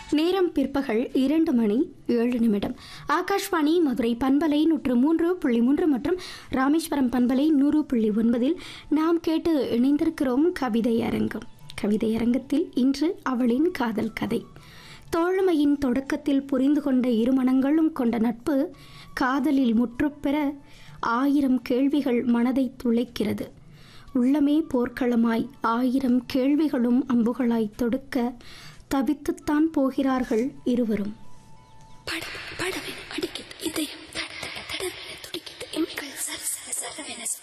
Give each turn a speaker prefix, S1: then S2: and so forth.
S1: நேரம் பிற்பகல் இரண்டு மணி ஏழு நிமிடம் ஆகாஷ்வாணி மதுரை பண்பலை நூற்று மூன்று புள்ளி மூன்று மற்றும் ராமேஸ்வரம் பண்பலை நூறு புள்ளி ஒன்பதில் நாம் கேட்டு இணைந்திருக்கிறோம் கவிதை அரங்கம் கவிதை அரங்கத்தில் இன்று அவளின் காதல் கதை தோழமையின் தொடக்கத்தில் புரிந்து கொண்ட இரு மனங்களும் கொண்ட நட்பு காதலில் முற்றுப்பெற ஆயிரம் கேள்விகள் மனதை துளைக்கிறது உள்ளமே போர்க்களமாய் ஆயிரம் கேள்விகளும் அம்புகளாய் தொடுக்க தவித்துத்தான் போகிறார்கள் இருவரும்
S2: பட பட